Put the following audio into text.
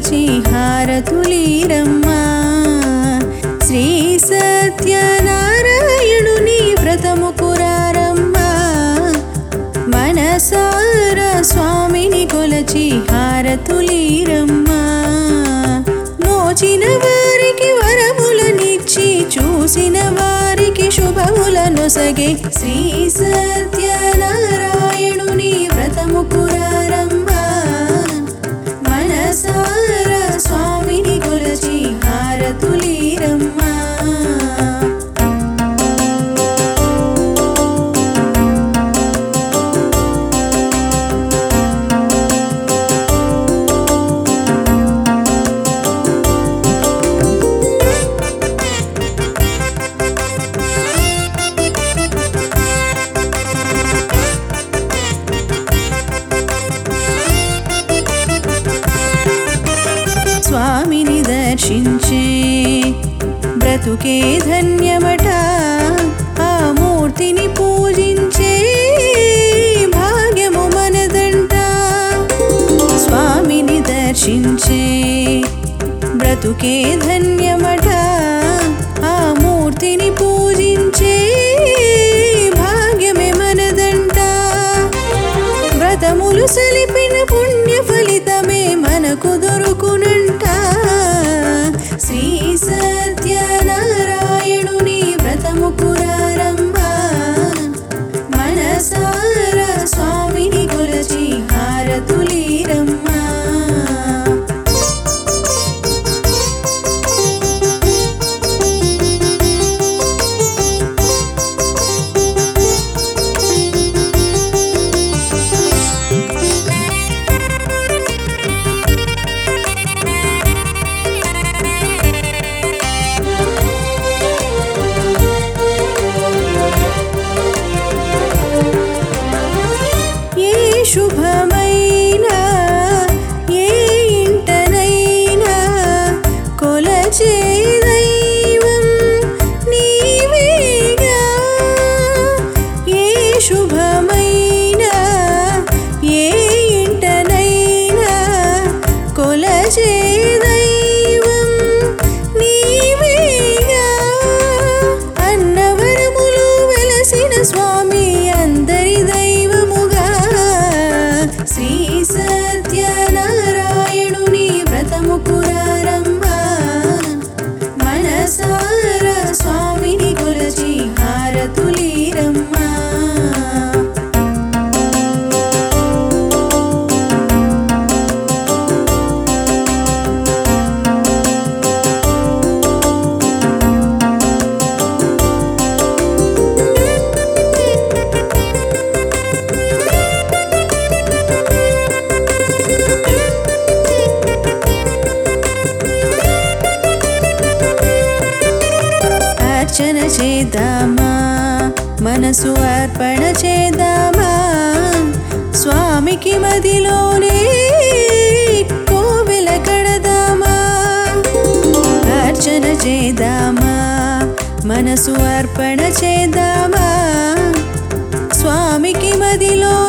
కొలచి హారతులీరమ్మా శ్రీ సత్యనారాయణుని వ్రతము కురారమ్మా మనసార స్వామిని కొలచి హారతులీరమ్మా నోచిన వారికి వరములనిచ్చి చూసిన వారికి శుభములనొసగే శ్రీ సత్యనారాయణుని వ్రతము కురారమ్మా మనసార స్వామిని కొలచి హారతులీరమ్మా స్వామిని దర్శించే బ్రతుకే ధన్యమట ఆ మూర్తిని పూజించే భాగ్యము మనదంట స్వామిని దర్శించే బ్రతుకే ధన్యమట ఆ మూర్తిని పూజించే భాగ్యమే మనదంట వ్రతములు సలిపిన పుణ్య ఫలితమే మనకు దొరుకునంట శ్రీ సత్యనారాయణుని వ్రతము కురారమ్మా మనసార స్వామిని కొలచి హారతులీరమ్మా ఏ శుభమైనా ఏ ఇంటనైనా కొలచే దైవం నీవేగా ఏ శుభమైనా ఏ ఇంటనైనా కొలచే దైవం నీవేగా అన్నవరములు వెలసిన స్వామి అందరి దైవముగా శ్రీ సత్యనారాయణుని వ్రతము కురారమ్మా మనసార స్వామిని కొలచి హారతులీరమ్మా అర్చన చేద్దామా మనసు అర్పణ చేద్దామా స్వామికి మదిలోనే కోవెల కడదామా అర్చన చేద్దామా మనసు అర్పణ చేద్దామా స్వామికి మదిలో